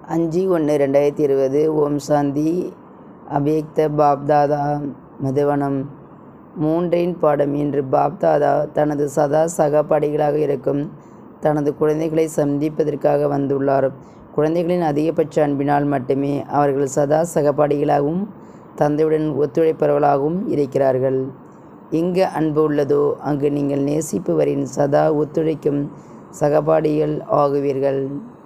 அஞ்சு ஒன்று ரெண்டாயிரத்தி இருபது ஓம் சாந்தி அவ்யக்த பாப்தாதா மதுவனம் மூன்றின் பாடம் இன்று பாப்தாதா தனது சதா சகபாடிகளாக இருக்கும் தனது குழந்தைகளை சந்திப்பதற்காக வந்துள்ளார் குழந்தைகளின் அதிகபட்ச அன்பினால் மட்டுமே அவர்கள் சதா சகபாடிகளாகவும் தந்தையுடன் ஒத்துழைப்பவர்களாகவும் இருக்கிறார்கள் எங்கு அன்பு உள்ளதோ அங்கு நீங்கள் நேசிப்பவரின் சதா ஒத்துழைக்கும் சகபாடிகள் ஆகுவீர்கள்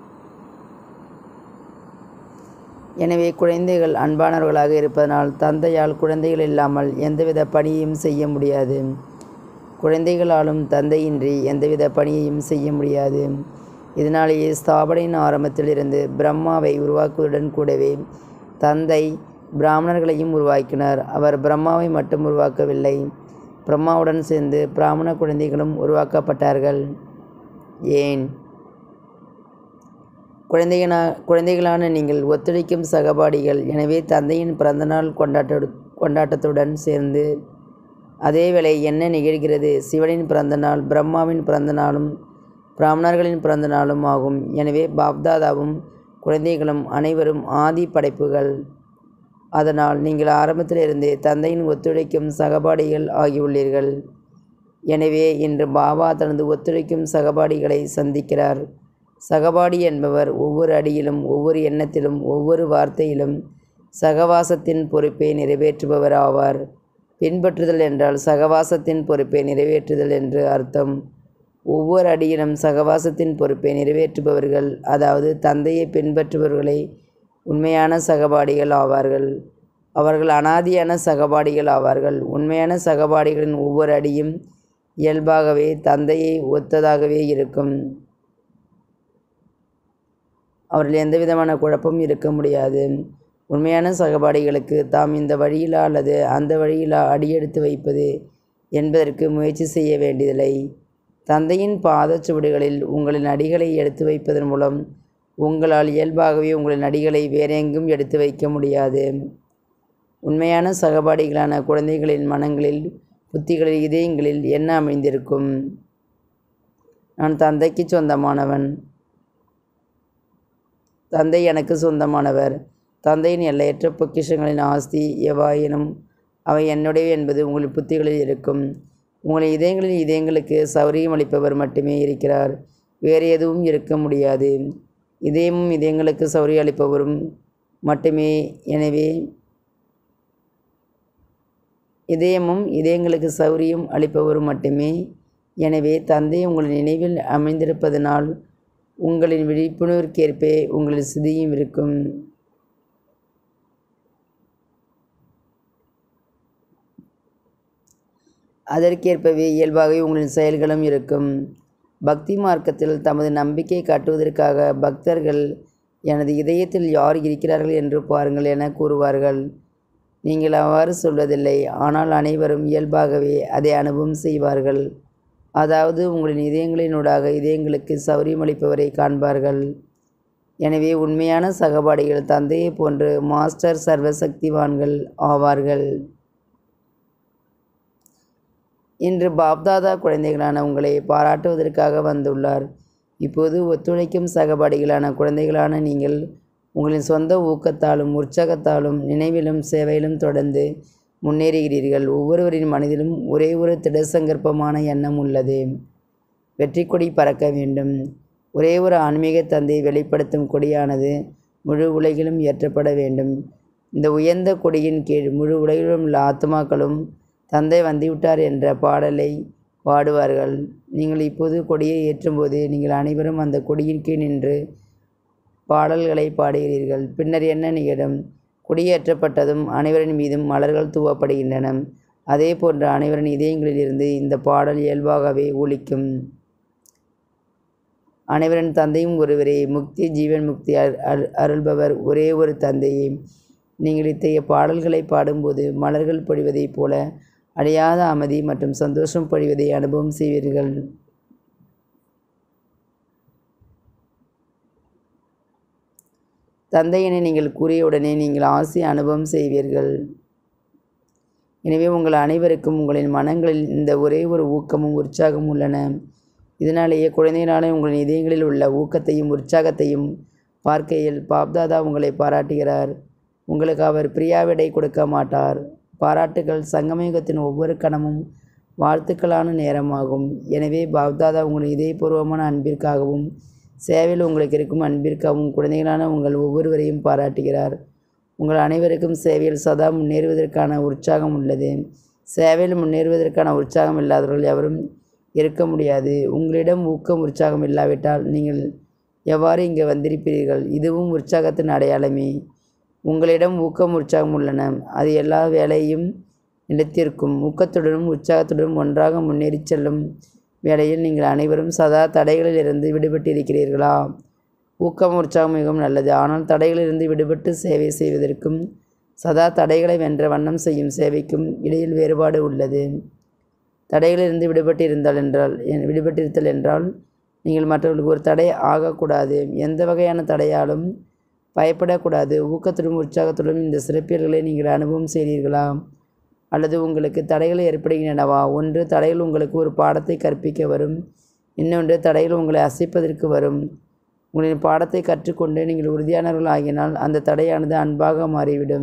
எனவே குழந்தைகள் அன்பானவர்களாக இருப்பதனால் தந்தையால் குழந்தைகள் இல்லாமல் எந்தவித பணியையும் செய்ய முடியாது குழந்தைகளாலும் தந்தையின்றி எந்தவித பணியையும் செய்ய முடியாது இதனாலேயே ஸ்தாபனையின் ஆரம்பத்தில் இருந்து பிரம்மாவை உருவாக்குவதுடன் கூடவே தந்தை பிராமணர்களையும் உருவாக்கினார் அவர் பிரம்மாவை மட்டும் உருவாக்கவில்லை பிரம்மாவுடன் சேர்ந்து பிராமண குழந்தைகளும் உருவாக்கப்பட்டார்கள் ஏன் குழந்தைகளா குழந்தைகளான நீங்கள் ஒத்துழைக்கும் சகபாடிகள் எனவே தந்தையின் பிறந்தநாள் கொண்டாட்ட கொண்டாட்டத்துடன் சேர்ந்து அதேவேளை என்ன நிகழ்கிறது சிவனின் பிறந்தநாள் பிரம்மாவின் பிறந்தநாளும் பிராமணர்களின் பிறந்தநாளும் ஆகும் எனவே பாப்தாதாவும் குழந்தைகளும் அனைவரும் ஆதி படைப்புகள் அதனால் நீங்கள் ஆரம்பத்திலிருந்தே தந்தையின் ஒத்துழைக்கும் சகபாடிகள் ஆகியுள்ளீர்கள் எனவே இன்று பாபா தனது ஒத்துழைக்கும் சகபாடிகளை சந்திக்கிறார் சகபாடி என்பவர் ஒவ்வொரு அடியிலும் ஒவ்வொரு எண்ணத்திலும் ஒவ்வொரு வார்த்தையிலும் சகவாசத்தின் பொறுப்பை நிறைவேற்றுபவர் ஆவார் பின்பற்றுதல் என்றால் சகவாசத்தின் பொறுப்பை நிறைவேற்றுதல் என்று அர்த்தம் ஒவ்வொரு அடியிலும் சகவாசத்தின் பொறுப்பை நிறைவேற்றுபவர்கள் அதாவது தந்தையை பின்பற்றுபவர்களை உண்மையான சகபாடிகள் ஆவார்கள் அவர்கள் அனாதியான சகபாடிகள் ஆவார்கள் உண்மையான சகபாடிகளின் ஒவ்வொரு அடியும் இயல்பாகவே தந்தையை ஒத்ததாகவே இருக்கும் அவர்கள் எந்த விதமான குழப்பமும் இருக்க முடியாது உண்மையான சகபாடிகளுக்கு தாம் இந்த வழியிலா அல்லது அந்த வழியிலா அடியெடுத்து வைப்பது என்பதற்கு முயற்சி செய்ய வேண்டியதில்லை தந்தையின் பாதச்சுவடுகளில் உங்களின் அடிகளை எடுத்து வைப்பதன் மூலம் உங்களால் இயல்பாகவே உங்களின் அடிகளை வேறெங்கும் எடுத்து வைக்க முடியாது உண்மையான சகபாடிகளான குழந்தைகளின் மனங்களில் புத்திகளில் இதயங்களில் என்ன அமைந்திருக்கும் நான் தந்தைக்கு சொந்தமானவன் தந்தை எனக்கு சொந்தமானவர் தந்தையின் எல்லையற்ற பொக்கிஷங்களின் ஆஸ்தி எவ்வாயினும் அவை என்னுடைய என்பது உங்கள் புத்திகளில் இருக்கும் உங்களின் இதயங்களின் இதயங்களுக்கு சௌரியம் அளிப்பவர் மட்டுமே இருக்கிறார் வேறு எதுவும் இருக்க முடியாது இதயமும் இதயங்களுக்கு சௌரியம் அளிப்பவரும் மட்டுமே எனவே இதயமும் இதயங்களுக்கு சௌரியம் அளிப்பவரும் மட்டுமே எனவே தந்தை உங்கள் நினைவில் அமைந்திருப்பதனால் உங்களின் விழிப்புணர்வுக்கேற்பே உங்களின் சிதியும் இருக்கும் அதற்கேற்பவே இயல்பாகவே உங்களின் செயல்களும் இருக்கும் பக்தி மார்க்கத்தில் தமது நம்பிக்கை காட்டுவதற்காக பக்தர்கள் எனது இதயத்தில் யார் இருக்கிறார்கள் என்று பாருங்கள் என கூறுவார்கள் நீங்கள் அவ்வாறு சொல்வதில்லை ஆனால் அனைவரும் இயல்பாகவே அதை அனுபவம் செய்வார்கள் அதாவது உங்களின் இதயங்களினூடாக இதயங்களுக்கு சௌரியமளிப்பவரை காண்பார்கள் எனவே உண்மையான சகபாடிகள் தந்தையை போன்று மாஸ்டர் சர்வசக்திவான்கள் ஆவார்கள் இன்று பாப்தாதா குழந்தைகளான உங்களை பாராட்டுவதற்காக வந்துள்ளார் இப்போது ஒத்துழைக்கும் சகபாடிகளான குழந்தைகளான நீங்கள் உங்களின் சொந்த ஊக்கத்தாலும் உற்சாகத்தாலும் நினைவிலும் சேவையிலும் தொடர்ந்து முன்னேறுகிறீர்கள் ஒவ்வொருவரின் மனதிலும் ஒரே ஒரு திடசங்கற்பமான எண்ணம் உள்ளது வெற்றி கொடி பறக்க வேண்டும் ஒரே ஒரு ஆன்மீக தந்தையை வெளிப்படுத்தும் கொடியானது முழு உலகிலும் ஏற்றப்பட வேண்டும் இந்த உயர்ந்த கொடியின் கீழ் முழு உலகிலும் உள்ள ஆத்மாக்களும் தந்தை வந்துவிட்டார் என்ற பாடலை பாடுவார்கள் நீங்கள் இப்போது கொடியை ஏற்றும்போது நீங்கள் அனைவரும் அந்த கொடியின் கீழ் நின்று பாடல்களை பாடுகிறீர்கள் பின்னர் என்ன நிகழும் கொடியேற்றப்பட்டதும் அனைவரின் மீதும் மலர்கள் தூவப்படுகின்றன அதே போன்று அனைவரின் இதயங்களிலிருந்து இந்த பாடல் இயல்பாகவே ஒலிக்கும் அனைவரின் தந்தையும் ஒருவரே முக்தி ஜீவன் முக்தி அருள்பவர் ஒரே ஒரு தந்தையே நீங்கள் இத்தகைய பாடல்களை பாடும்போது மலர்கள் பொழிவதைப் போல அழியாத அமைதி மற்றும் சந்தோஷம் பொழிவதை அனுபவம் செய்வீர்கள் தந்தையினை நீங்கள் கூறியவுடனே நீங்கள் ஆசை அனுபவம் செய்வீர்கள் எனவே உங்கள் அனைவருக்கும் உங்களின் மனங்களில் இந்த ஒரே ஒரு ஊக்கமும் உற்சாகமும் உள்ளன இதனாலேயே குழந்தைகளான உங்களின் இதயங்களில் உள்ள ஊக்கத்தையும் உற்சாகத்தையும் பார்க்கையில் பாப்தாதா உங்களை பாராட்டுகிறார் உங்களுக்கு அவர் பிரியாவிடை கொடுக்க மாட்டார் பாராட்டுகள் சங்கமயுகத்தின் ஒவ்வொரு கணமும் வாழ்த்துக்களான நேரமாகும் எனவே பாப்தாதா உங்கள் இதயபூர்வமான அன்பிற்காகவும் சேவையில் உங்களுக்கு இருக்கும் அன்பிற்காகவும் குழந்தைகளான உங்கள் ஒவ்வொருவரையும் பாராட்டுகிறார் உங்கள் அனைவருக்கும் சேவையில் சதா முன்னேறுவதற்கான உற்சாகம் உள்ளது சேவையில் முன்னேறுவதற்கான உற்சாகம் இல்லாதவர்கள் எவரும் இருக்க முடியாது உங்களிடம் ஊக்கம் உற்சாகம் இல்லாவிட்டால் நீங்கள் எவ்வாறு இங்கே வந்திருப்பீர்கள் இதுவும் உற்சாகத்தின் அடையாளமே உங்களிடம் ஊக்கம் உற்சாகம் உள்ளன அது எல்லா வேலையும் நிலைத்திருக்கும் ஊக்கத்துடனும் உற்சாகத்துடனும் ஒன்றாக முன்னேறி செல்லும் வேளையில் நீங்கள் அனைவரும் சதா தடைகளிலிருந்து விடுபட்டிருக்கிறீர்களா ஊக்கம் உற்சாகம் மிகவும் நல்லது ஆனால் தடைகளிலிருந்து விடுபட்டு சேவை செய்வதற்கும் சதா தடைகளை வென்ற வண்ணம் செய்யும் சேவைக்கும் இடையில் வேறுபாடு உள்ளது தடைகளிலிருந்து விடுபட்டு இருந்தால் என்றால் விடுபட்டிருத்தல் என்றால் நீங்கள் மற்றவர்களுக்கு ஒரு தடை ஆகக்கூடாது எந்த வகையான தடையாலும் பயப்படக்கூடாது ஊக்கத்துடன் உற்சாகத்துடன் இந்த சிறப்பியல்களை நீங்கள் அனுபவம் செய்தீர்களா அல்லது உங்களுக்கு தடைகள் ஏற்படுகின்றனவா ஒன்று தடைகள் உங்களுக்கு ஒரு பாடத்தை கற்பிக்க வரும் இன்னொன்று தடைகள் உங்களை அசைப்பதற்கு வரும் உங்களின் பாடத்தை கற்றுக்கொண்டு நீங்கள் உறுதியானவர்கள் ஆகினால் அந்த தடையானது அன்பாக மாறிவிடும்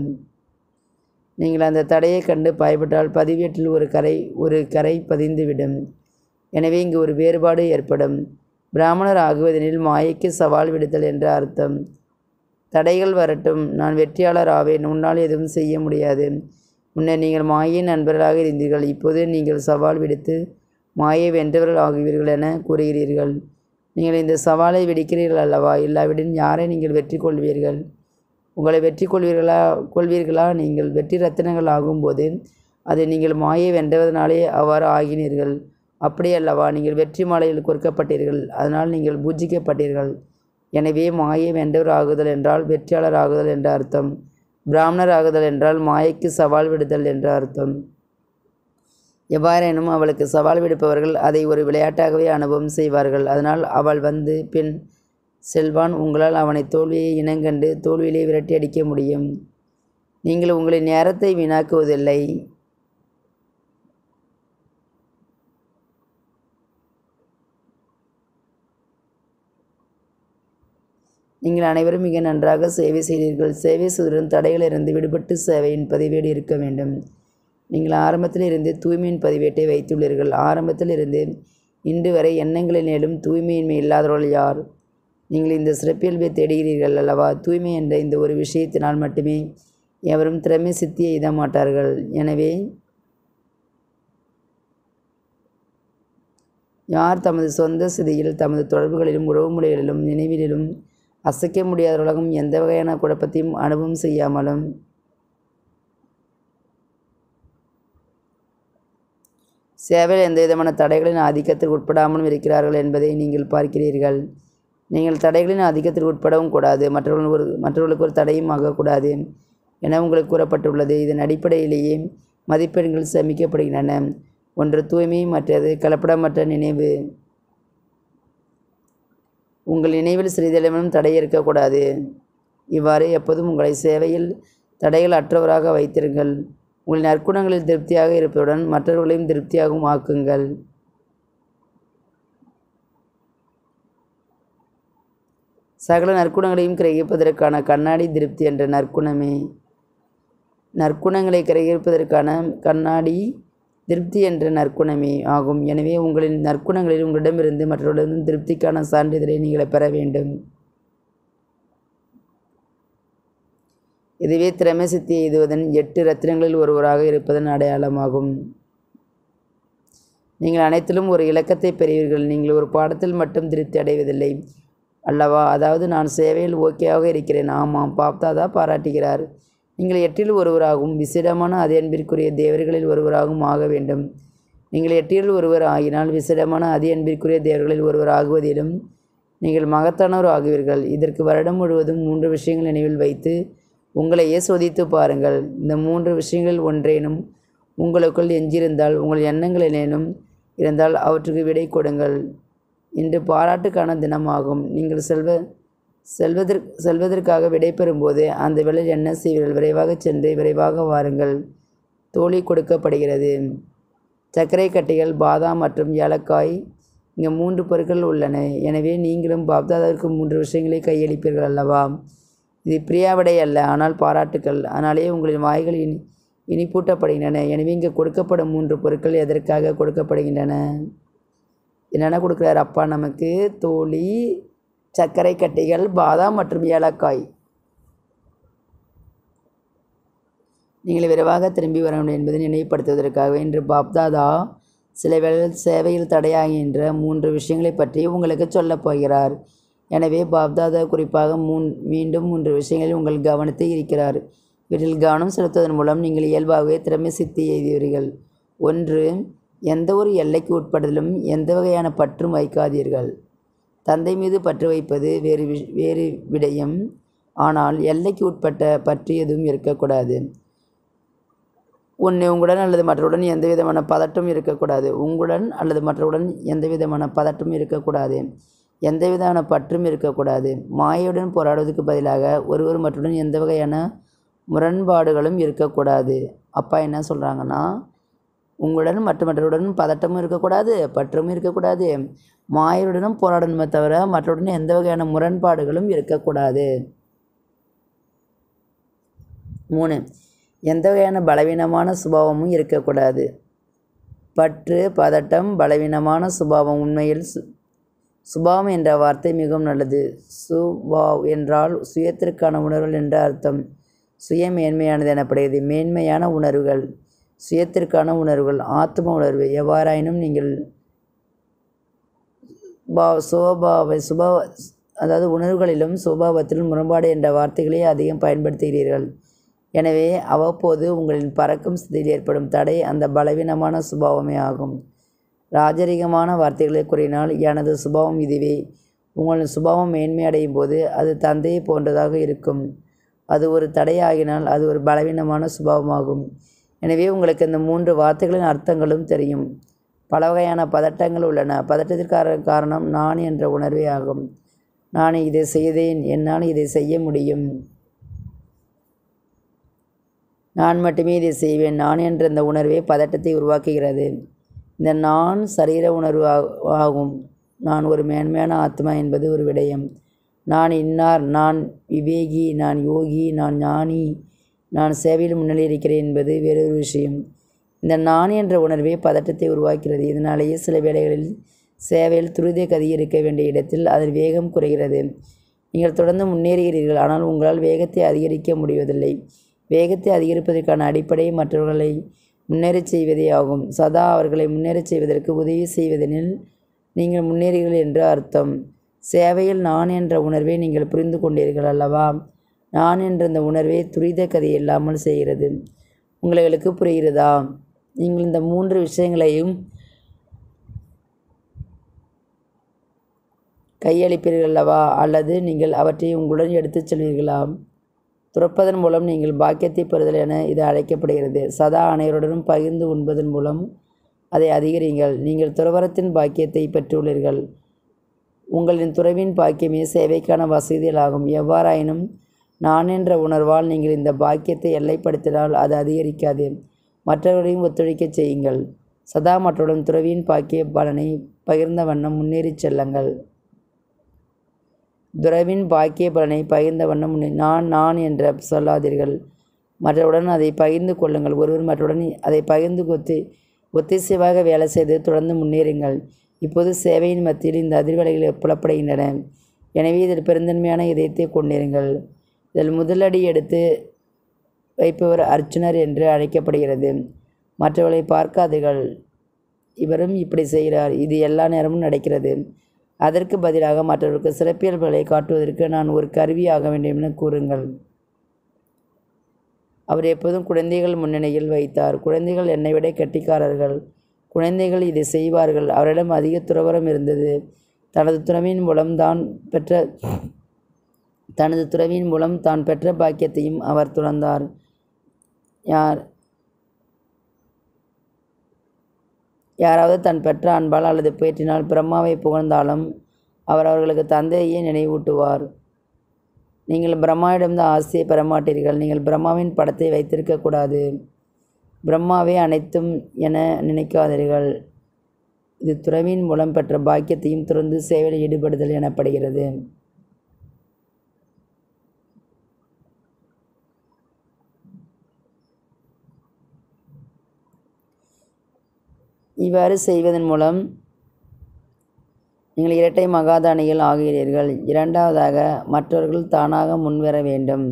நீங்கள் அந்த தடையை கண்டு பயப்பட்டால் பதிவேட்டில் ஒரு கரை ஒரு கரை பதிந்துவிடும் எனவே இங்கு ஒரு வேறுபாடு ஏற்படும் பிராமணர் ஆகுவதெனில் மாயைக்கு சவால் விடுத்தல் என்ற அர்த்தம் தடைகள் வரட்டும் நான் வெற்றியாளர் ஆவேன் உன்னால் எதுவும் செய்ய முடியாது முன்னர் நீங்கள் மாயின் நண்பர்களாக இருந்தீர்கள் இப்போது நீங்கள் சவால் விடுத்து மாயை வென்றவர்கள் ஆகுவீர்கள் என கூறுகிறீர்கள் நீங்கள் இந்த சவாலை விடுக்கிறீர்கள் அல்லவா இல்லாவிடின் யாரை நீங்கள் வெற்றி கொள்வீர்கள் உங்களை வெற்றி கொள்வீர்களா கொள்வீர்களா நீங்கள் வெற்றி ரத்தினங்கள் ஆகும்போது அது நீங்கள் மாயை வென்றதனாலே அவ்வாறு ஆகினீர்கள் அப்படி அல்லவா நீங்கள் வெற்றி மாலையில் கொடுக்கப்பட்டீர்கள் அதனால் நீங்கள் பூஜிக்கப்பட்டீர்கள் எனவே மாயை வென்றவர் ஆகுதல் என்றால் வெற்றியாளர் ஆகுதல் என்ற அர்த்தம் பிராமணர் ஆகுதல் என்றால் மாயைக்கு சவால் விடுதல் என்ற அர்த்தம் எவ்வாறேனும் அவளுக்கு சவால் விடுப்பவர்கள் அதை ஒரு விளையாட்டாகவே அனுபவம் செய்வார்கள் அதனால் அவள் வந்து பின் செல்வான் உங்களால் அவனை தோல்வியை இனங்கண்டு தோல்வியிலே விரட்டி அடிக்க முடியும் நீங்கள் உங்களின் நேரத்தை வீணாக்குவதில்லை நீங்கள் அனைவரும் மிக நன்றாக சேவை செய்தீர்கள் சேவை செய்துடன் தடைகளிலிருந்து விடுபட்டு சேவையின் பதிவேடு இருக்க வேண்டும் நீங்கள் ஆரம்பத்தில் இருந்து தூய்மையின் பதிவேட்டை வைத்துள்ளீர்கள் ஆரம்பத்தில் இருந்து இன்று வரை எண்ணங்களினேலும் தூய்மையின்மை இல்லாதவர்கள் யார் நீங்கள் இந்த சிறப்பியல்பை தேடுகிறீர்கள் அல்லவா தூய்மை என்ற இந்த ஒரு விஷயத்தினால் மட்டுமே எவரும் திறமை சித்தியை எய்த மாட்டார்கள் எனவே யார் தமது சொந்த சிதையில் தமது தொடர்புகளிலும் உறவுமுறைகளிலும் நினைவிலும் அசைக்க முடியாதவர்களும் எந்த வகையான குழப்பத்தையும் அனுபவம் செய்யாமலும் சேவையில் எந்த விதமான தடைகளின் ஆதிக்கத்திற்கு உட்படாமலும் இருக்கிறார்கள் என்பதை நீங்கள் பார்க்கிறீர்கள் நீங்கள் தடைகளின் ஆதிக்கத்திற்கு உட்படவும் கூடாது மற்றவர்கள் ஒரு மற்றவர்களுக்கு ஒரு தடையும் ஆகக்கூடாது என உங்களுக்கு கூறப்பட்டுள்ளது இதன் அடிப்படையிலேயே மதிப்பெண்கள் சேமிக்கப்படுகின்றன ஒன்று தூய்மை மற்றது கலப்படமற்ற நினைவு உங்கள் நினைவில் சிறிதளவிலும் தடை இருக்கக்கூடாது இவ்வாறு எப்போதும் உங்களை சேவையில் தடைகள் அற்றவராக வைத்திருங்கள் உங்கள் நற்குணங்களில் திருப்தியாக இருப்பதுடன் மற்றவர்களையும் திருப்தியாகவும் ஆக்குங்கள் சகல நற்குணங்களையும் கிரகிப்பதற்கான கண்ணாடி திருப்தி என்ற நற்குணமே நற்குணங்களை கிரகிப்பதற்கான கண்ணாடி திருப்தி என்ற நற்குணமே ஆகும் எனவே உங்களின் நற்குணங்களில் உங்களிடமிருந்து மற்றவர்களிடம் திருப்திக்கான சான்றிதழை நீங்கள் பெற வேண்டும் இதுவே திறமை சித்தி எய்துவதன் எட்டு ரத்தினங்களில் ஒருவராக இருப்பதன் அடையாளமாகும் நீங்கள் அனைத்திலும் ஒரு இலக்கத்தை பெறுவீர்கள் நீங்கள் ஒரு பாடத்தில் மட்டும் திருப்தி அடைவதில்லை அல்லவா அதாவது நான் சேவையில் ஓகேவாக இருக்கிறேன் ஆமாம் பாப்தாதா பாராட்டுகிறார் நீங்கள் எட்டில் ஒருவராகவும் விசிடமான அது அன்பிற்குரிய தேவர்களில் ஒருவராகவும் ஆக வேண்டும் நீங்கள் எட்டில் ஒருவர் ஆகினால் விசிடமான அதி அன்பிற்குரிய தேவர்களில் ஒருவர் ஆகுவதிலும் நீங்கள் மகத்தானவர் ஆகுவீர்கள் இதற்கு வருடம் முழுவதும் மூன்று விஷயங்கள் நினைவில் வைத்து உங்களையே சோதித்து பாருங்கள் இந்த மூன்று விஷயங்களில் ஒன்றேனும் உங்களுக்குள் எஞ்சிருந்தால் உங்கள் எண்ணங்களிலேனும் இருந்தால் அவற்றுக்கு விடை கொடுங்கள் இன்று பாராட்டுக்கான தினமாகும் நீங்கள் செல்வ செல்வதற்கு செல்வதற்காக விடை பெறும்போது அந்த வேளையில் என்ன செய்வீர்கள் விரைவாக சென்று விரைவாக வாருங்கள் தோழி கொடுக்கப்படுகிறது சர்க்கரை கட்டிகள் பாதாம் மற்றும் ஏலக்காய் இங்கே மூன்று பொருட்கள் உள்ளன எனவே நீங்களும் பாப்தாதாவிற்கு மூன்று விஷயங்களை கையளிப்பீர்கள் அல்லவா இது பிரியாவிடை அல்ல ஆனால் பாராட்டுக்கள் அதனாலே உங்களின் வாய்கள் இனி இனிப்பூட்டப்படுகின்றன எனவே இங்கே கொடுக்கப்படும் மூன்று பொருட்கள் எதற்காக கொடுக்கப்படுகின்றன என்னென்ன கொடுக்குறாரு அப்பா நமக்கு தோழி சர்க்கரை கட்டிகள் பாதாம் மற்றும் ஏலக்காய் நீங்கள் விரைவாக திரும்பி வர வேண்டும் என்பதை நினைவுபடுத்துவதற்காக இன்று பாப்தாதா சில வேளையில் சேவையில் தடையாகின்ற மூன்று விஷயங்களை பற்றி உங்களுக்கு சொல்லப் போகிறார் எனவே பாப்தாதா குறிப்பாக மூன் மீண்டும் மூன்று விஷயங்களில் உங்கள் கவனத்தை இருக்கிறார் இவற்றில் கவனம் செலுத்துவதன் மூலம் நீங்கள் இயல்பாகவே திறமை சித்தி எய்துவீர்கள் ஒன்று எந்த ஒரு எல்லைக்கு உட்படுதலும் எந்த வகையான பற்றும் வைக்காதீர்கள் தந்தை மீது பற்று வைப்பது வேறு விஷ் வேறு விடயம் ஆனால் எல்லைக்கு உட்பட்ட பற்று எதுவும் இருக்கக்கூடாது ஒன்று உங்களுடன் அல்லது மற்றவுடன் எந்த விதமான பதட்டும் இருக்கக்கூடாது உங்களுடன் அல்லது மற்றவுடன் எந்த விதமான பதட்டும் இருக்கக்கூடாது எந்த விதமான பற்றும் இருக்கக்கூடாது மாயையுடன் போராடுவதற்கு பதிலாக ஒருவர் மற்றுடன் எந்த வகையான முரண்பாடுகளும் இருக்கக்கூடாது அப்பா என்ன சொல்கிறாங்கன்னா உங்களுடன் மற்ற மற்றவருடன் பதட்டமும் இருக்கக்கூடாது பற்றும் இருக்கக்கூடாது மாயருடனும் போராடணுமே தவிர மற்றவுடன் எந்த வகையான முரண்பாடுகளும் இருக்கக்கூடாது மூணு எந்த வகையான பலவீனமான சுபாவமும் இருக்கக்கூடாது பற்று பதட்டம் பலவீனமான சுபாவம் உண்மையில் சு சுபாவம் என்ற வார்த்தை மிகவும் நல்லது சுபாவ் என்றால் சுயத்திற்கான உணர்வுகள் என்ற அர்த்தம் சுய மேன்மையானது எனப்படுகிறது மேன்மையான உணர்வுகள் சுயத்திற்கான உணர்வுகள் ஆத்ம உணர்வு எவ்வாறாயினும் நீங்கள் பா சுபாவ சுபாவ அதாவது உணர்வுகளிலும் சுபாவத்திலும் முரண்பாடு என்ற வார்த்தைகளை அதிகம் பயன்படுத்துகிறீர்கள் எனவே அவ்வப்போது உங்களின் பறக்கும் ஸ்திதியில் ஏற்படும் தடை அந்த பலவீனமான சுபாவமே ஆகும் ராஜரிகமான வார்த்தைகளை கூறினால் எனது சுபாவம் இதுவே உங்களின் சுபாவம் மேன்மையடையும் போது அது தந்தையை போன்றதாக இருக்கும் அது ஒரு தடையாகினால் அது ஒரு பலவீனமான சுபாவமாகும் எனவே உங்களுக்கு இந்த மூன்று வார்த்தைகளின் அர்த்தங்களும் தெரியும் பல வகையான பதட்டங்கள் உள்ளன பதட்டத்திற்கான காரணம் நான் என்ற உணர்வே ஆகும் நான் இதை செய்தேன் என்னால் இதை செய்ய முடியும் நான் மட்டுமே இதை செய்வேன் நான் என்ற இந்த உணர்வே பதட்டத்தை உருவாக்குகிறது இந்த நான் சரீர உணர்வு ஆகும் நான் ஒரு மேன்மையான ஆத்மா என்பது ஒரு விடயம் நான் இன்னார் நான் விவேகி நான் யோகி நான் ஞானி நான் சேவையில் முன்னிலை இருக்கிறேன் என்பது வேறொரு விஷயம் இந்த நான் என்ற உணர்வே பதட்டத்தை உருவாக்கிறது இதனாலேயே சில வேளைகளில் சேவையில் துரித கதி இருக்க வேண்டிய இடத்தில் அதன் வேகம் குறைகிறது நீங்கள் தொடர்ந்து முன்னேறுகிறீர்கள் ஆனால் உங்களால் வேகத்தை அதிகரிக்க முடிவதில்லை வேகத்தை அதிகரிப்பதற்கான அடிப்படை மற்றவர்களை முன்னேறச் செய்வதே ஆகும் சதா அவர்களை முன்னேறச் செய்வதற்கு உதவி செய்வதெனில் நீங்கள் முன்னேறுகிறீர்கள் என்று அர்த்தம் சேவையில் நான் என்ற உணர்வை நீங்கள் புரிந்து கொண்டீர்கள் அல்லவா நான் என்ற இந்த உணர்வை துரித கதை இல்லாமல் செய்கிறது உங்களுக்கு புரிகிறதா நீங்கள் இந்த மூன்று விஷயங்களையும் கையளிப்பீர்கள் அல்லவா அல்லது நீங்கள் அவற்றை உங்களுடன் எடுத்துச் செல்வீர்களா துறப்பதன் மூலம் நீங்கள் பாக்கியத்தை பெறுதல் என இது அழைக்கப்படுகிறது சதா அனைவருடனும் பகிர்ந்து உண்பதன் மூலம் அதை அதிகரிங்கள் நீங்கள் துறவரத்தின் பாக்கியத்தை பெற்றுள்ளீர்கள் உங்களின் துறவின் பாக்கியமே சேவைக்கான வசதிகளாகும் எவ்வாறாயினும் நான் என்ற உணர்வால் நீங்கள் இந்த பாக்கியத்தை எல்லைப்படுத்தினால் அது அதிகரிக்காது மற்றவர்களையும் ஒத்துழைக்கச் செய்யுங்கள் சதா மற்றவுடன் துறவியின் பாக்கிய பலனை பகிர்ந்த வண்ணம் முன்னேறிச் செல்லுங்கள் துறவின் பாக்கிய பலனை பகிர்ந்த வண்ணம் முன்னே நான் நான் என்று சொல்லாதீர்கள் மற்றவுடன் அதை பகிர்ந்து கொள்ளுங்கள் ஒருவர் மற்றவுடன் அதை பகிர்ந்து கொத்து ஒத்திசைவாக வேலை செய்து தொடர்ந்து முன்னேறுங்கள் இப்போது சேவையின் மத்தியில் இந்த அதிர்வலைகள் புலப்படுகின்றன எனவே இதில் பெருந்தன்மையான இதயத்தை கொண்டிருங்கள் இதில் முதலடி எடுத்து வைப்பவர் அர்ச்சுனர் என்று அழைக்கப்படுகிறது மற்றவர்களை பார்க்காதீர்கள் இவரும் இப்படி செய்கிறார் இது எல்லா நேரமும் நடக்கிறது அதற்கு பதிலாக மற்றவருக்கு சிறப்பியல்புகளை காட்டுவதற்கு நான் ஒரு கருவி ஆக வேண்டும் என கூறுங்கள் அவர் எப்போதும் குழந்தைகள் முன்னணியில் வைத்தார் குழந்தைகள் என்னை விட கெட்டிக்காரர்கள் குழந்தைகள் இதை செய்வார்கள் அவரிடம் அதிக துறவரம் இருந்தது தனது துறவின் மூலம் தான் பெற்ற தனது துறவின் மூலம் தான் பெற்ற பாக்கியத்தையும் அவர் துறந்தார் யார் யாராவது தன் பெற்ற அன்பால் அல்லது பேற்றினால் பிரம்மாவை புகழ்ந்தாலும் அவர் அவர்களுக்கு தந்தையை நினைவூட்டுவார் நீங்கள் பிரம்மாவிடம்தான் ஆசையை பெற மாட்டீர்கள் நீங்கள் பிரம்மாவின் படத்தை வைத்திருக்கக்கூடாது பிரம்மாவே அனைத்தும் என நினைக்காதீர்கள் இது துறவின் மூலம் பெற்ற பாக்கியத்தையும் துறந்து சேவையில் ஈடுபடுதல் எனப்படுகிறது இவ்வாறு செய்வதன் மூலம் நீங்கள் இரட்டை மகாதானிகள் ஆகிறீர்கள் இரண்டாவதாக மற்றவர்கள் தானாக முன்வர வேண்டும்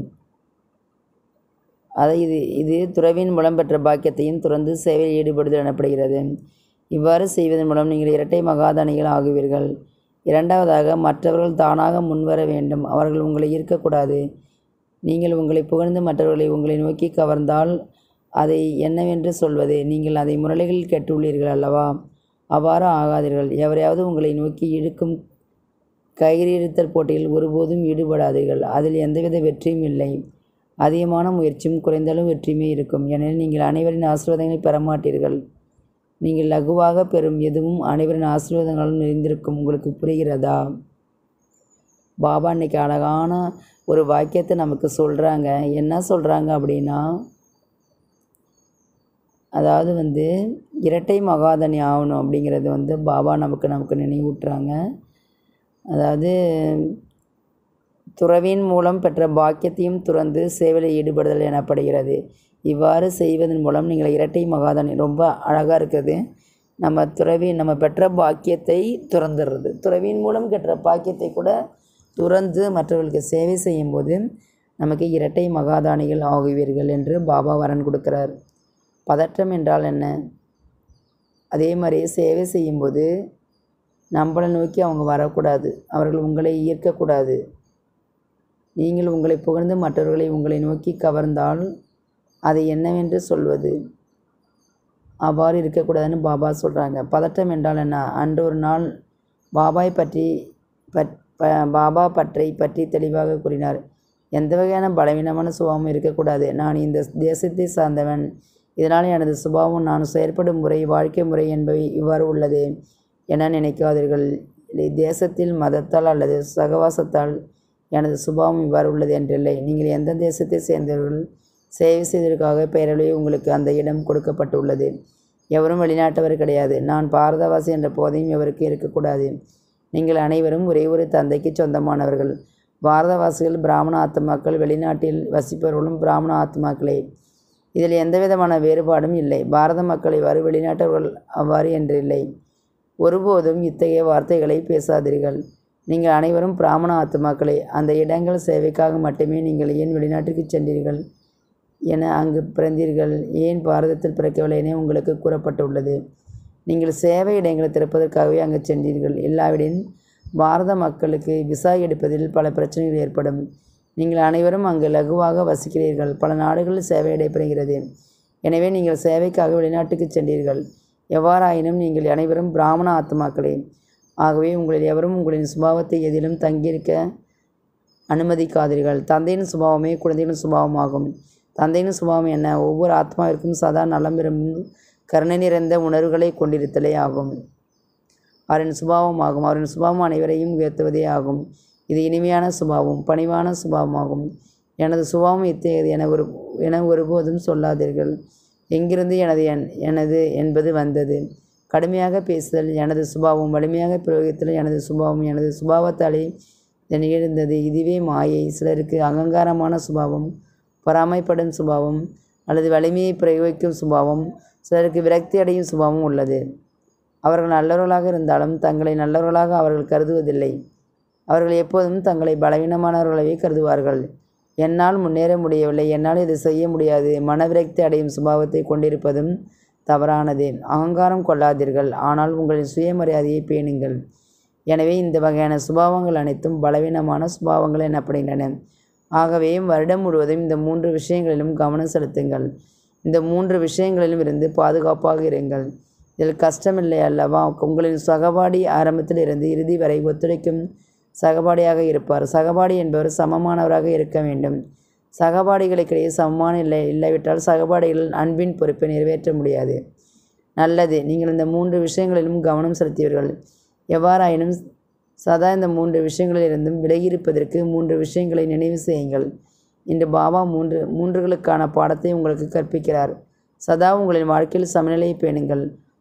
அதை இது இது துறவின் மூலம் பெற்ற பாக்கியத்தையும் துறந்து சேவையில் ஈடுபடுதல் எனப்படுகிறது இவ்வாறு செய்வதன் மூலம் நீங்கள் இரட்டை மகாதானிகள் ஆகுவீர்கள் இரண்டாவதாக மற்றவர்கள் தானாக முன்வர வேண்டும் அவர்கள் உங்களை ஈர்க்கக்கூடாது நீங்கள் உங்களை புகழ்ந்து மற்றவர்களை உங்களை நோக்கி கவர்ந்தால் அதை என்னவென்று சொல்வது நீங்கள் அதை முரளிகளில் கேட்டுள்ளீர்கள் அல்லவா அவ்வாறு ஆகாதீர்கள் எவரையாவது உங்களை நோக்கி இழுக்கும் கயிறிழுத்தல் போட்டியில் ஒருபோதும் ஈடுபடாதீர்கள் அதில் எந்தவித வெற்றியும் இல்லை அதிகமான முயற்சியும் குறைந்தளவு வெற்றியுமே இருக்கும் ஏனெனில் நீங்கள் அனைவரின் ஆசீர்வாதங்களை பெற மாட்டீர்கள் நீங்கள் லகுவாக பெறும் எதுவும் அனைவரின் ஆசீர்வாதங்களும் நிறைந்திருக்கும் உங்களுக்கு புரிகிறதா பாபா இன்னைக்கு அழகான ஒரு வாக்கியத்தை நமக்கு சொல்கிறாங்க என்ன சொல்கிறாங்க அப்படின்னா அதாவது வந்து இரட்டை மகாதனி ஆகணும் அப்படிங்கிறது வந்து பாபா நமக்கு நமக்கு நினைவூட்டுறாங்க அதாவது துறவின் மூலம் பெற்ற பாக்கியத்தையும் துறந்து சேவையில் ஈடுபடுதல் எனப்படுகிறது இவ்வாறு செய்வதன் மூலம் நீங்கள் இரட்டை மகாதனி ரொம்ப அழகாக இருக்குது நம்ம துறவி நம்ம பெற்ற பாக்கியத்தை துறந்துடுறது துறவின் மூலம் பெற்ற பாக்கியத்தை கூட துறந்து மற்றவர்களுக்கு சேவை செய்யும்போது நமக்கு இரட்டை மகாதானிகள் ஆகுவீர்கள் என்று பாபா வரன் கொடுக்கிறார் பதற்றம் என்றால் என்ன அதே மாதிரி சேவை செய்யும்போது நம்மளை நோக்கி அவங்க வரக்கூடாது அவர்கள் உங்களை ஈர்க்கக்கூடாது நீங்கள் உங்களை புகழ்ந்து மற்றவர்களை உங்களை நோக்கி கவர்ந்தால் அதை என்னவென்று சொல்வது அவ்வாறு இருக்கக்கூடாதுன்னு பாபா சொல்கிறாங்க பதட்டம் என்றால் என்ன அன்று ஒரு நாள் பாபாய் பற்றி பட் ப பாபா பற்றை பற்றி தெளிவாக கூறினார் எந்த வகையான பலவீனமான சுபாவமும் இருக்கக்கூடாது நான் இந்த தேசத்தை சார்ந்தவன் இதனால் எனது சுபாவம் நான் செயற்படும் முறை வாழ்க்கை முறை என்பவை இவ்வாறு உள்ளது என நினைக்காதீர்கள் தேசத்தில் மதத்தால் அல்லது சகவாசத்தால் எனது சுபாவம் இவ்வாறு உள்ளது என்றில்லை நீங்கள் எந்த தேசத்தை சேர்ந்தவர்கள் சேவை செய்வதற்காக பெயரளவே உங்களுக்கு அந்த இடம் கொடுக்கப்பட்டுள்ளது எவரும் வெளிநாட்டவர் கிடையாது நான் பாரதவாசி என்ற போதையும் எவருக்கு இருக்கக்கூடாது நீங்கள் அனைவரும் ஒரே ஒரு தந்தைக்கு சொந்தமானவர்கள் பாரதவாசிகள் பிராமண ஆத்மாக்கள் வெளிநாட்டில் வசிப்பவர்களும் பிராமண ஆத்மாக்களே இதில் எந்த விதமான வேறுபாடும் இல்லை பாரத மக்கள் இவ்வாறு வெளிநாட்டவர்கள் அவ்வாறு என்று இல்லை ஒருபோதும் இத்தகைய வார்த்தைகளை பேசாதீர்கள் நீங்கள் அனைவரும் பிராமண ஆத்மாக்களே அந்த இடங்கள் சேவைக்காக மட்டுமே நீங்கள் ஏன் வெளிநாட்டுக்கு சென்றீர்கள் என அங்கு பிறந்தீர்கள் ஏன் பாரதத்தில் பிறக்கவில்லை என உங்களுக்கு கூறப்பட்டுள்ளது நீங்கள் சேவை இடங்களை திறப்பதற்காகவே அங்கு சென்றீர்கள் இல்லாவிடின் பாரத மக்களுக்கு விசா எடுப்பதில் பல பிரச்சனைகள் ஏற்படும் நீங்கள் அனைவரும் அங்கு லகுவாக வசிக்கிறீர்கள் பல நாடுகளில் சேவை நடைபெறுகிறது எனவே நீங்கள் சேவைக்காக வெளிநாட்டுக்கு சென்றீர்கள் எவ்வாறாயினும் நீங்கள் அனைவரும் பிராமண ஆத்மாக்களே ஆகவே உங்களில் எவரும் உங்களின் சுபாவத்தை எதிலும் தங்கியிருக்க அனுமதிக்காதீர்கள் தந்தையின் சுபாவமே குழந்தையின் சுபாவமாகும் தந்தையின் சுபாவம் என்ன ஒவ்வொரு ஆத்மாவிற்கும் சதா நலம் விரும்பும் கருணை நிறைந்த உணர்வுகளை கொண்டிருத்தலே ஆகும் அவரின் சுபாவம் ஆகும் அவரின் சுபாவம் அனைவரையும் உயர்த்துவதே ஆகும் இது இனிமையான சுபாவம் பணிவான சுபாவமாகும் எனது சுபாவம் இத்தகையது என ஒரு என ஒருபோதும் சொல்லாதீர்கள் எங்கிருந்து எனது என் எனது என்பது வந்தது கடுமையாக பேசுதல் எனது சுபாவம் வலிமையாக பிரயோகித்தல் எனது சுபாவம் எனது சுபாவத்தாலே இது நிகழ்ந்தது இதுவே மாயை சிலருக்கு அகங்காரமான சுபாவம் பொறாமைப்படும் சுபாவம் அல்லது வலிமையை பிரயோகிக்கும் சுபாவம் சிலருக்கு விரக்தி அடையும் சுபாவம் உள்ளது அவர்கள் நல்லவர்களாக இருந்தாலும் தங்களை நல்லவர்களாக அவர்கள் கருதுவதில்லை அவர்கள் எப்போதும் தங்களை பலவீனமானவர்களாகவே கருதுவார்கள் என்னால் முன்னேற முடியவில்லை என்னால் இதை செய்ய முடியாது மனவிரக்தி அடையும் சுபாவத்தை கொண்டிருப்பதும் தவறானது அகங்காரம் கொள்ளாதீர்கள் ஆனால் உங்களின் சுயமரியாதையை பேணுங்கள் எனவே இந்த வகையான சுபாவங்கள் அனைத்தும் பலவீனமான சுபாவங்கள் எனப்படுகின்றன ஆகவே வருடம் முழுவதும் இந்த மூன்று விஷயங்களிலும் கவனம் செலுத்துங்கள் இந்த மூன்று விஷயங்களிலும் இருந்து பாதுகாப்பாக இருங்கள் இதில் கஷ்டமில்லை அல்லவா உங்களின் சகபாடி ஆரம்பத்தில் இருந்து இறுதி வரை ஒத்துழைக்கும் சகபாடியாக இருப்பார் சகபாடி என்பவர் சமமானவராக இருக்க வேண்டும் சகபாடிகளுக்கிடையே சமமான இல்லை இல்லாவிட்டால் சகபாடிகள் அன்பின் பொறுப்பை நிறைவேற்ற முடியாது நல்லது நீங்கள் இந்த மூன்று விஷயங்களிலும் கவனம் செலுத்தியவர்கள் எவ்வாறாயினும் சதா இந்த மூன்று விஷயங்களிலிருந்தும் விலகியிருப்பதற்கு மூன்று விஷயங்களை நினைவு செய்யுங்கள் இன்று பாபா மூன்று மூன்றுகளுக்கான பாடத்தை உங்களுக்கு கற்பிக்கிறார் சதா உங்களின் வாழ்க்கையில் சமநிலையை பேணுங்கள்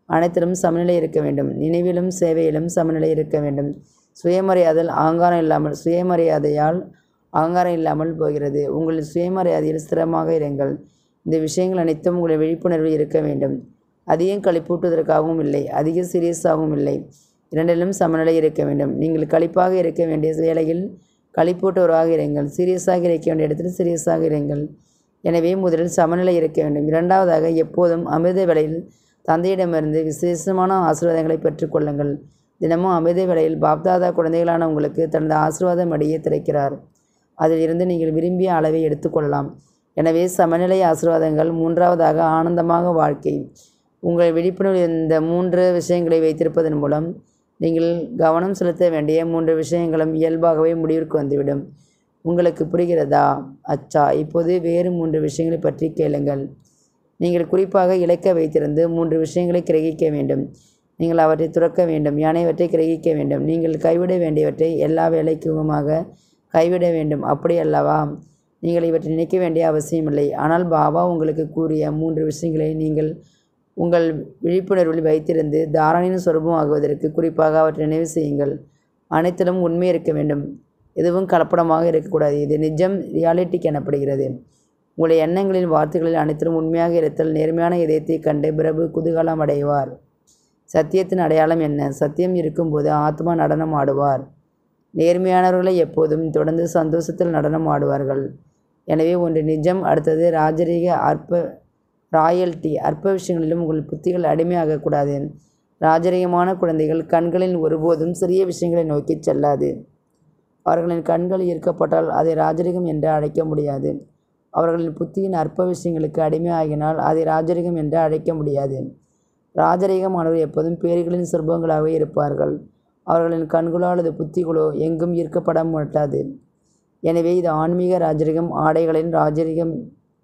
அனைத்திலும் சமநிலை இருக்க வேண்டும் நினைவிலும் சேவையிலும் சமநிலை இருக்க வேண்டும் சுயமரியாதையில் அகங்காரம் இல்லாமல் சுயமரியாதையால் அகங்காரம் இல்லாமல் போகிறது உங்கள் சுயமரியாதையில் ஸ்திரமாக இருங்கள் இந்த விஷயங்கள் அனைத்தும் உங்களுடைய விழிப்புணர்வு இருக்க வேண்டும் அதிகம் களிப்பூட்டுவதற்காகவும் இல்லை அதிக சீரியஸாகவும் இல்லை இரண்டிலும் சமநிலை இருக்க வேண்டும் நீங்கள் களிப்பாக இருக்க வேண்டிய வேளையில் களிப்பூட்டுவராக இருங்கள் சீரியஸாக இருக்க வேண்டிய இடத்தில் சீரியஸாக இருங்கள் எனவே முதலில் சமநிலை இருக்க வேண்டும் இரண்டாவதாக எப்போதும் அமிர்த வேளையில் தந்தையிடமிருந்து விசேஷமான ஆசீர்வாதங்களை பெற்றுக்கொள்ளுங்கள் தினமும் அமிர்த வேளையில் பாப்தாதா குழந்தைகளான உங்களுக்கு தனது ஆசீர்வாத மடியை திறக்கிறார் அதில் இருந்து நீங்கள் விரும்பிய அளவை எடுத்துக்கொள்ளலாம் எனவே சமநிலை ஆசீர்வாதங்கள் மூன்றாவதாக ஆனந்தமாக வாழ்க்கை உங்கள் விழிப்புணர்வு இந்த மூன்று விஷயங்களை வைத்திருப்பதன் மூலம் நீங்கள் கவனம் செலுத்த வேண்டிய மூன்று விஷயங்களும் இயல்பாகவே முடிவிற்கு வந்துவிடும் உங்களுக்கு புரிகிறதா அச்சா இப்போது வேறு மூன்று விஷயங்களை பற்றி கேளுங்கள் நீங்கள் குறிப்பாக இலக்க வைத்திருந்து மூன்று விஷயங்களை கிரகிக்க வேண்டும் நீங்கள் அவற்றை துறக்க வேண்டும் யானைவற்றை கிரகிக்க வேண்டும் நீங்கள் கைவிட வேண்டியவற்றை எல்லா வேலைக்குமாக கைவிட வேண்டும் அப்படி அல்லவா நீங்கள் இவற்றை நினைக்க வேண்டிய அவசியமில்லை ஆனால் பாபா உங்களுக்கு கூறிய மூன்று விஷயங்களை நீங்கள் உங்கள் விழிப்புணர்வில் வைத்திருந்து தாராணியின் சொரூபம் ஆகுவதற்கு குறிப்பாக அவற்றை நினைவு செய்யுங்கள் அனைத்திலும் உண்மை இருக்க வேண்டும் எதுவும் கலப்படமாக இருக்கக்கூடாது இது நிஜம் ரியாலிட்டிக்கு எனப்படுகிறது உங்களுடைய எண்ணங்களின் வார்த்தைகளில் அனைத்திலும் உண்மையாக இருத்தல் நேர்மையான இதயத்தை கண்டு பிரபு குதூகலம் அடைவார் சத்தியத்தின் அடையாளம் என்ன சத்தியம் இருக்கும்போது ஆத்மா நடனம் ஆடுவார் நேர்மையானவர்களை எப்போதும் தொடர்ந்து சந்தோஷத்தில் நடனம் ஆடுவார்கள் எனவே ஒன்று நிஜம் அடுத்தது ராஜரீக அற்ப ராயல்டி அற்ப விஷயங்களிலும் உங்கள் புத்திகள் அடிமையாகக்கூடாது ராஜரீகமான குழந்தைகள் கண்களில் ஒருபோதும் சிறிய விஷயங்களை நோக்கி செல்லாது அவர்களின் கண்கள் ஈர்க்கப்பட்டால் அதை ராஜரிகம் என்று அழைக்க முடியாது அவர்களின் புத்தியின் அற்ப விஷயங்களுக்கு அடிமையாகினால் அதை ராஜரிகம் என்று அழைக்க முடியாது ராஜரீகமானவர் எப்போதும் பேர்களின் சிற்பங்களாகவே இருப்பார்கள் அவர்களின் கண்களோ அல்லது புத்திகளோ எங்கும் ஈர்க்கப்பட மாட்டாது எனவே இது ஆன்மீக ராஜரிகம் ஆடைகளின் ராஜரிகம்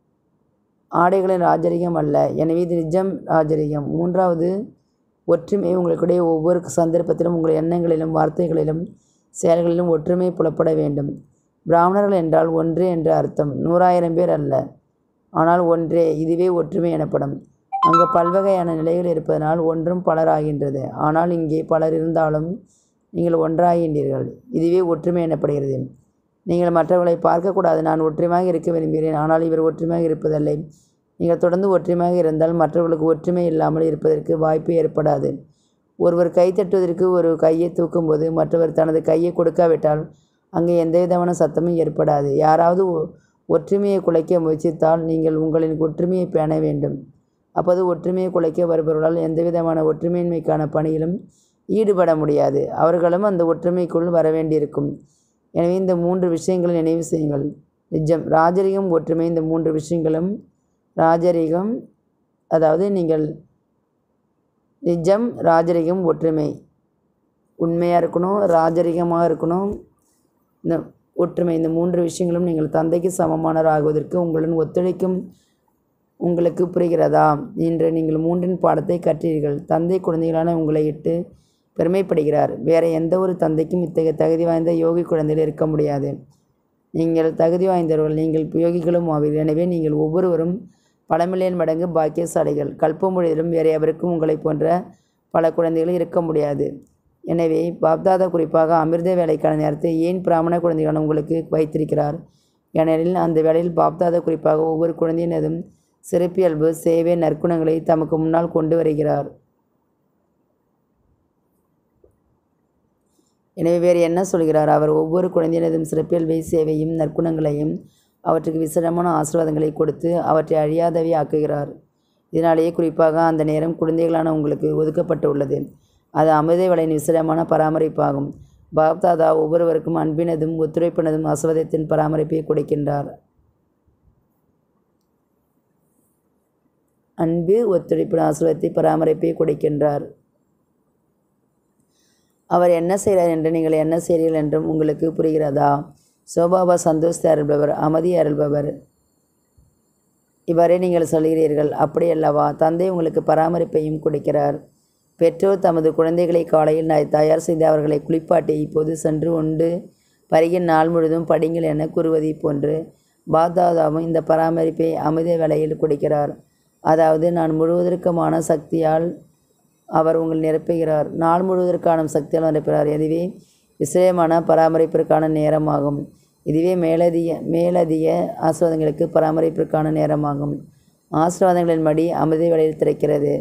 ஆடைகளின் ராஜரிகம் அல்ல எனவே இது நிஜம் ராஜரிகம் மூன்றாவது ஒற்றுமை உங்களுடைய ஒவ்வொரு சந்தர்ப்பத்திலும் உங்கள் எண்ணங்களிலும் வார்த்தைகளிலும் செயல்களிலும் ஒற்றுமை புலப்பட வேண்டும் பிராமணர்கள் என்றால் ஒன்று என்ற அர்த்தம் நூறாயிரம் பேர் அல்ல ஆனால் ஒன்றே இதுவே ஒற்றுமை எனப்படும் அங்கு பல்வகையான நிலைகள் இருப்பதனால் ஒன்றும் பலராகின்றது ஆனால் இங்கே பலர் இருந்தாலும் நீங்கள் ஒன்றாகின்றீர்கள் இதுவே ஒற்றுமை எனப்படுகிறது நீங்கள் மற்றவர்களை பார்க்கக்கூடாது நான் ஒற்றுமையாக இருக்க விரும்புகிறேன் ஆனால் இவர் ஒற்றுமையாக இருப்பதில்லை நீங்கள் தொடர்ந்து ஒற்றுமையாக இருந்தால் மற்றவர்களுக்கு ஒற்றுமை இல்லாமல் இருப்பதற்கு வாய்ப்பு ஏற்படாது ஒருவர் கை தட்டுவதற்கு ஒரு கையை தூக்கும்போது மற்றவர் தனது கையை கொடுக்காவிட்டால் அங்கே எந்த விதமான சத்தமும் ஏற்படாது யாராவது ஒற்றுமையை குலைக்க முயற்சித்தால் நீங்கள் உங்களின் ஒற்றுமையை பேண வேண்டும் அப்போது ஒற்றுமையை குலைக்க வருபவர்களால் எந்த விதமான ஒற்றுமையின்மைக்கான பணியிலும் ஈடுபட முடியாது அவர்களும் அந்த ஒற்றுமைக்குள் வர வேண்டியிருக்கும் எனவே இந்த மூன்று விஷயங்களை நினைவு செய்யுங்கள் நிஜம் ராஜரிகம் ஒற்றுமை இந்த மூன்று விஷயங்களும் ராஜரிகம் அதாவது நீங்கள் நிஜம் ராஜரிகம் ஒற்றுமை உண்மையாக இருக்கணும் ராஜரிகமாக இருக்கணும் இந்த ஒற்றுமை இந்த மூன்று விஷயங்களும் நீங்கள் தந்தைக்கு சமமானவர் ஆகுவதற்கு உங்களுடன் ஒத்துழைக்கும் உங்களுக்கு புரிகிறதா இன்று நீங்கள் மூன்றின் பாடத்தை கற்றீர்கள் தந்தை குழந்தைகளான உங்களை இட்டு பெருமைப்படுகிறார் வேறு எந்த ஒரு தந்தைக்கும் இத்தகைய தகுதி வாய்ந்த யோகி குழந்தைகள் இருக்க முடியாது நீங்கள் தகுதி வாய்ந்தவர்கள் நீங்கள் யோகிகளும் ஆவீர்கள் எனவே நீங்கள் ஒவ்வொருவரும் பல மில்லியன் மடங்கு பாக்கியசாலிகள் கல்ப முழுவதிலும் வேறு எவருக்கும் உங்களைப் போன்ற பல குழந்தைகள் இருக்க முடியாது எனவே பாப்தாதா குறிப்பாக அமிர்த வேலைக்கான நேரத்தை ஏன் பிராமண குழந்தைகள் உங்களுக்கு வைத்திருக்கிறார் ஏனெனில் அந்த வேளையில் பாப்தாதா குறிப்பாக ஒவ்வொரு குழந்தையினதும் சிறப்பியல்பு சேவை நற்குணங்களை தமக்கு முன்னால் கொண்டு வருகிறார் எனவே வேறு என்ன சொல்கிறார் அவர் ஒவ்வொரு குழந்தையினதும் சிறப்பியல்பை சேவையும் நற்குணங்களையும் அவற்றுக்கு விசேடமான ஆசீர்வாதங்களை கொடுத்து அவற்றை அழியாதவை ஆக்குகிறார் இதனாலேயே குறிப்பாக அந்த நேரம் குழந்தைகளான உங்களுக்கு ஒதுக்கப்பட்டு உள்ளது அது அமிர்த வளையின் விசேடமான பராமரிப்பாகும் பாப்தாதா ஒவ்வொருவருக்கும் அன்பினதும் ஒத்துழைப்பினதும் ஆசிர்வாதத்தின் பராமரிப்பை கொடுக்கின்றார் அன்பு ஒத்துழைப்பு ஆசிர்வாதத்தை பராமரிப்பை கொடுக்கின்றார் அவர் என்ன செய்கிறார் என்று நீங்கள் என்ன செய்கிறீர்கள் என்றும் உங்களுக்கு புரிகிறதா சோபாபா சந்தோஷத்தை அருள்பவர் அமைதி அருள்பவர் இவ்வாறே நீங்கள் சொல்கிறீர்கள் அப்படி அல்லவா தந்தை உங்களுக்கு பராமரிப்பையும் கொடுக்கிறார் பெற்றோர் தமது குழந்தைகளை காலையில் நான் தயார் செய்து அவர்களை குளிப்பாட்டி இப்போது சென்று உண்டு பருகின் நாள் முழுதும் படிங்கள் என கூறுவதைப் போன்று பாப்தாதாவும் இந்த பராமரிப்பை அமைதி வேளையில் கொடுக்கிறார் அதாவது நான் முழுவதற்குமான சக்தியால் அவர் உங்களை நிரப்புகிறார் நாள் முழுவதற்கான சக்தியால் நிரப்புகிறார் இதுவே விசேஷமான பராமரிப்பிற்கான நேரமாகும் இதுவே மேலதிக மேலதிக ஆசீர்வாதங்களுக்கு பராமரிப்பிற்கான நேரமாகும் ஆசீர்வாதங்களின் மடி அமைதி வழியில் திறக்கிறது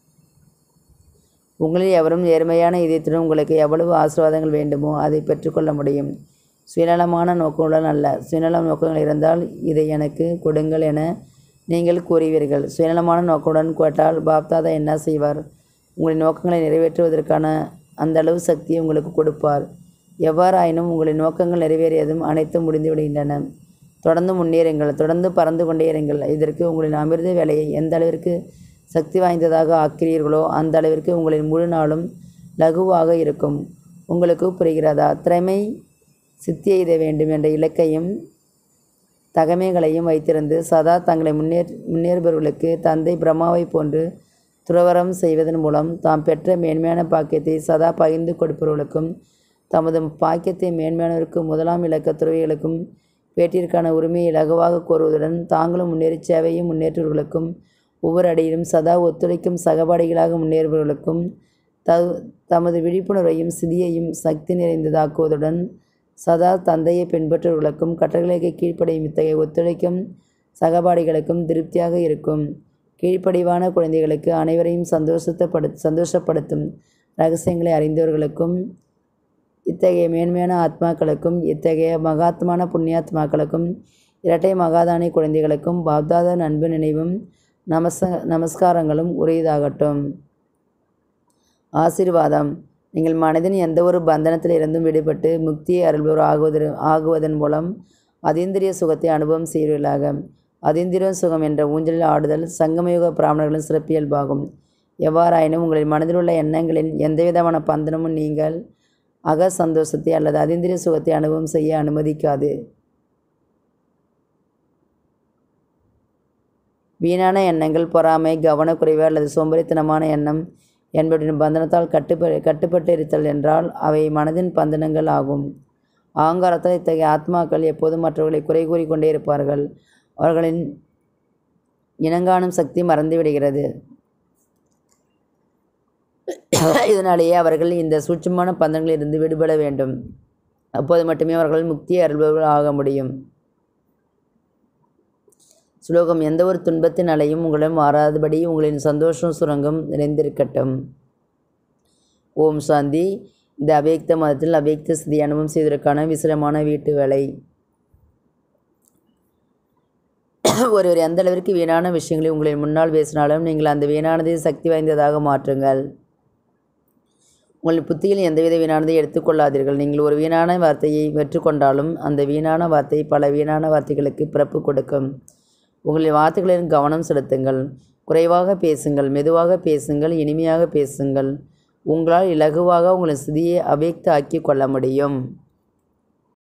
உங்களில் எவரும் நேர்மையான இதயத்துடன் உங்களுக்கு எவ்வளவு ஆசீர்வாதங்கள் வேண்டுமோ அதை பெற்றுக்கொள்ள முடியும் சுயநலமான நோக்கங்களுடன் அல்ல சுயநலம் நோக்கங்கள் இருந்தால் இதை எனக்கு கொடுங்கள் என நீங்கள் கூறுவீர்கள் சுயநலமான நோக்கத்துடன் கேட்டால் பாப்தாதா என்ன செய்வார் உங்களின் நோக்கங்களை நிறைவேற்றுவதற்கான அந்த அளவு சக்தியை உங்களுக்கு கொடுப்பார் எவ்வாறாயினும் உங்களின் நோக்கங்கள் நிறைவேறியதும் அனைத்தும் முடிந்து விடுகின்றன தொடர்ந்து முன்னேறுங்கள் தொடர்ந்து பறந்து கொண்டே இருங்கள் இதற்கு உங்களின் அமிர்த வேலையை எந்த அளவிற்கு சக்தி வாய்ந்ததாக ஆக்கிறீர்களோ அந்த அளவிற்கு உங்களின் முழு நாளும் லகுவாக இருக்கும் உங்களுக்கு புரிகிறதா திறமை சித்தி எய்த வேண்டும் என்ற இலக்கையும் தகமைகளையும் வைத்திருந்து சதா தங்களை முன்னேற் முன்னேறுபவர்களுக்கு தந்தை பிரம்மாவை போன்று துறவரம் செய்வதன் மூலம் தாம் பெற்ற மேன்மையான பாக்கியத்தை சதா பகிர்ந்து கொடுப்பவர்களுக்கும் தமது பாக்கியத்தை மேன்மையானவருக்கு முதலாம் இலக்க துறவிகளுக்கும் பேட்டிற்கான உரிமையை இலகுவாக கோருவதுடன் தாங்களும் முன்னேறி சேவையும் முன்னேற்றுவர்களுக்கும் ஒவ்வொரு அடியிலும் சதா ஒத்துழைக்கும் சகபாடிகளாக முன்னேறுபவர்களுக்கும் த தமது விழிப்புணர்வையும் சிதியையும் சக்தி நிறைந்ததாக்குவதுடன் சதா தந்தையை பின்பற்றுவர்களுக்கும் கட்டளைக்கு கீழ்ப்படையும் இத்தகைய ஒத்துழைக்கும் சகபாடிகளுக்கும் திருப்தியாக இருக்கும் கீழ்ப்படிவான குழந்தைகளுக்கு அனைவரையும் சந்தோஷத்தைப்படு சந்தோஷப்படுத்தும் ரகசியங்களை அறிந்தவர்களுக்கும் இத்தகைய மேன்மையான ஆத்மாக்களுக்கும் இத்தகைய மகாத்மான புண்ணியாத்மாக்களுக்கும் இரட்டை மகாதானி குழந்தைகளுக்கும் பாப்தாத அன்பு நினைவும் நமச நமஸ்காரங்களும் உரியதாகட்டும் ஆசீர்வாதம் நீங்கள் மனதின் எந்த ஒரு பந்தனத்தில் இருந்தும் விடுபட்டு முக்தியை அருள்பவர் ஆகுவதன் ஆகுவதன் மூலம் அதீந்திரிய சுகத்தை அனுபவம் செய்வீர்களாக அதீந்திரிய சுகம் என்ற ஊஞ்சலில் ஆடுதல் சங்கமயுக பிராமணர்களின் சிறப்பியல்பாகும் எவ்வாறாயினும் உங்களின் மனதில் உள்ள எண்ணங்களின் எந்தவிதமான பந்தனமும் நீங்கள் அக சந்தோஷத்தை அல்லது அதீந்திரிய சுகத்தை அனுபவம் செய்ய அனுமதிக்காது வீணான எண்ணங்கள் பொறாமை கவனக்குறைவு அல்லது சோம்பேறித்தனமான எண்ணம் என்பவற்றின் பந்தனத்தால் கட்டுப்ப கட்டுப்பட்டு இருத்தல் என்றால் அவை மனதின் பந்தனங்கள் ஆகும் அகங்காரத்தால் இத்தகைய ஆத்மாக்கள் எப்போதும் மற்றவர்களை குறை கூறிக்கொண்டே இருப்பார்கள் அவர்களின் இனங்காணும் சக்தி மறந்துவிடுகிறது இதனாலேயே அவர்கள் இந்த சூட்சமான பந்தங்களில் இருந்து விடுபட வேண்டும் அப்போது மட்டுமே அவர்கள் முக்தியை அருள்பவர்கள் ஆக முடியும் ஸ்லோகம் எந்த ஒரு துன்பத்தின் அலையும் உங்களிடம் மாறாதபடி உங்களின் சந்தோஷம் சுரங்கம் நிறைந்திருக்கட்டும் ஓம் சாந்தி இந்த அவ்யக்த மதத்தில் அவ்யக்த ஸ்திதி அனுபவம் செய்வதற்கான விசிரமான வீட்டு வேலை ஒருவர் எந்த அளவிற்கு வீணான விஷயங்களை உங்களின் முன்னால் பேசினாலும் நீங்கள் அந்த வீணானதை சக்தி வாய்ந்ததாக மாற்றுங்கள் உங்கள் புத்தியில் எந்தவித வீணானதை எடுத்துக்கொள்ளாதீர்கள் நீங்கள் ஒரு வீணான வார்த்தையை பெற்றுக்கொண்டாலும் அந்த வீணான வார்த்தை பல வீணான வார்த்தைகளுக்கு பிறப்பு கொடுக்கும் உங்களின் வார்த்தைகளின் கவனம் செலுத்துங்கள் குறைவாக பேசுங்கள் மெதுவாக பேசுங்கள் இனிமையாக பேசுங்கள் உங்களால் இலகுவாக உங்களின் ஸ்திதியை அவ்யக்த ஆக்கி கொள்ள முடியும்